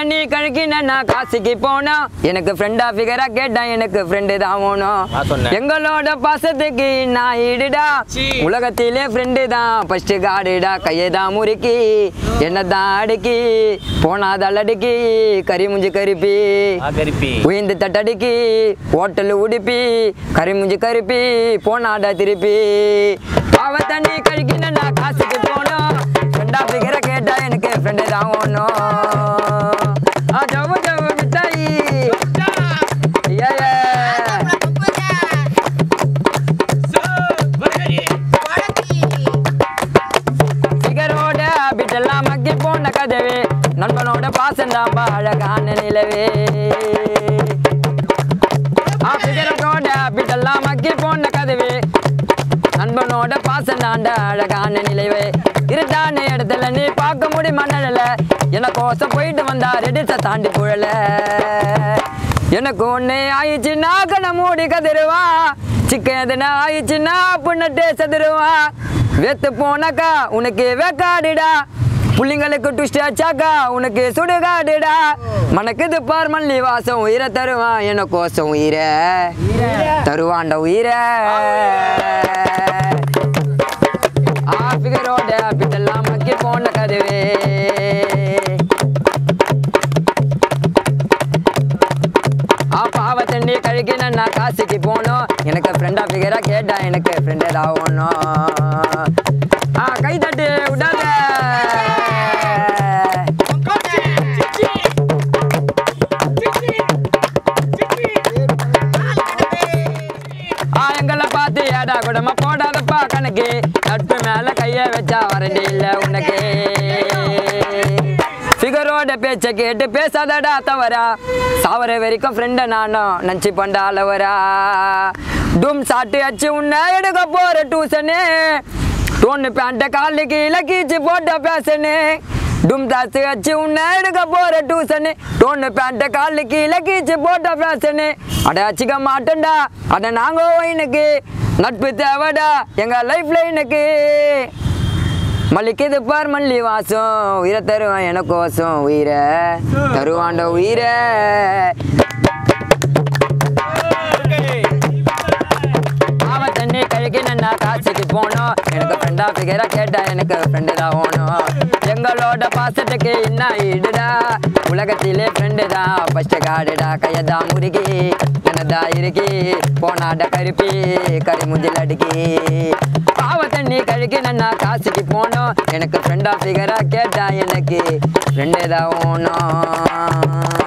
தண்ணி கழுக்கின நான் காசுக்கு போனோம் எனக்கு ஃப்ரெண்டா ஃபிகரா கேட்டா எனக்கு ஃப்ரெண்டு தான் வேணும் நான் சொன்னேன். எங்களோட பாசத்துக்கு நான் ஈடுடா சீ. உலகத்திலே ஃப்ரெண்டு தான் ஃபர்ஸ்ட் காடுடா கையை தான் முறுக்கி என்ன தான் அடுக்கி போனாதல் அடுக்கி கறி முஞ்சி கருப்பி ஆ கருப்பி உயிந்து தட்டடிக்கி ஹோட்டல் உடுப்பி கறிமுஞ்சி கருப்பி போனாடா திருப்பி பாவ தண்ணி கழிக்கின நான் காசுக்கு போனோம் ஃப்ரெண்டா ஃபிகரை கேட்டா எனக்கு ஃப்ரெண்டு தான் ஒன்றும் ஆ ஜவு ஜவு மிட்டாயி ஏ ஏ. ஃபிகரோட பிட்டெல்லாம் மக்கி போன கதவே நண்பனோட பாசந்தாம்பா அழகான நிலவே ஆ ஃபிகரோட பிட்டெல்லாம் மக்கி போன கதவே நண்பனோட பாசந்தாண்ட அழகான நிலைவே இருட்டான இடத்துல நீ பார்க்க முடியுமா நிழல எனக்கோசம் போயிட்டு வந்தா ரெடிச தாண்டி புழல எனக்கு ஒண்ணு ஆயிடுச்சுன்னா கண்ண மூடி கதிருவா சிக்கன் எதுனா ஆயிடுச்சுன்னா புண்ணட்டே சதுருவா வெத்து போனாக்கா உனக்கு வேக்காடுடா புள்ளிங்களுக்கு ட்விஸ்ட் ஆச்சாக்கா உனக்கு சுடுகாடுடா மனக்குது பார் மல்லி வாசம் உயிரை தருவான் எனக்கோசம் உயிரை தருவாண்ட உயிரை ஆஃபிகரோட பிட்டெல்லாம் மக்கி போன கதவே ஆ பாவ தண்ணி கழுக்கின நான் காசுக்கு போனோம் எனக்கு ஃப்ரெண்டா ஃபிகரா கேட்டா எனக்கு ஃப்ரெண்ட் ஏதாவது ஒன்றும் ஆ கை தட்டு விடாத ஆ எங்களை பார்த்து ஏடா குடமா போடாதப்பா கணக்கு நட்பு மேல கைய வச்சா வரண்டி இல்ல உனக்கு ஃபிகரோட பேச்ச கேட்டு பேசாதடா தவறா சாவர வரைக்கும் ஃப்ரெண்ட நானும் நஞ்சு பண்டாலவரா டும் சாட்டு அச்சு உன்னை எடுக்க போற டியூசனு டோன்னு பேண்ட காலுக்கு இலக்கீச்சு போட்ட பேசனு டும் தாசு வச்சு உன்னை எடுக்க போற டியூசனு டோன்னு பேண்ட காலுக்கு இலக்கீச்சு போட்ட பேசனு அட அச்சிக்க மாட்டேன்டா அட நாங்க எனக்கு நட்பு தேவைடா எங்க லைஃப் லைனுக்கு மல்லிக்குது பார் மல்லி வாசம் உயிரை தருவான் எனக்கோசம் உயிரை தருவாண்ட உயிரை ஆவ தண்ணி கழுகி நான் காசுக்கு போனோம் எனக்கு ஃப்ரெண்டா ஃபிகரா கேட்டா எனக்கு ஃப்ரெண்டு தான் ஓணும் எங்களோட பாசத்துக்கு என்ன ஈடுடா உலகத்திலே ஃப்ரெண்டு தான் ஃபர்ஸ்ட் காடுடா கையதான் முருகி என்னதா இருக்கி போனாட கருப்பி கறி முஞ்சில் அடுக்கி பாவ தண்ணி கழுகி நான் காசுக்கு போனோம் எனக்கு ஃப்ரெண்டா ஃபிகரா கேட்டா எனக்கு ஃப்ரெண்டு தான் ஓணும்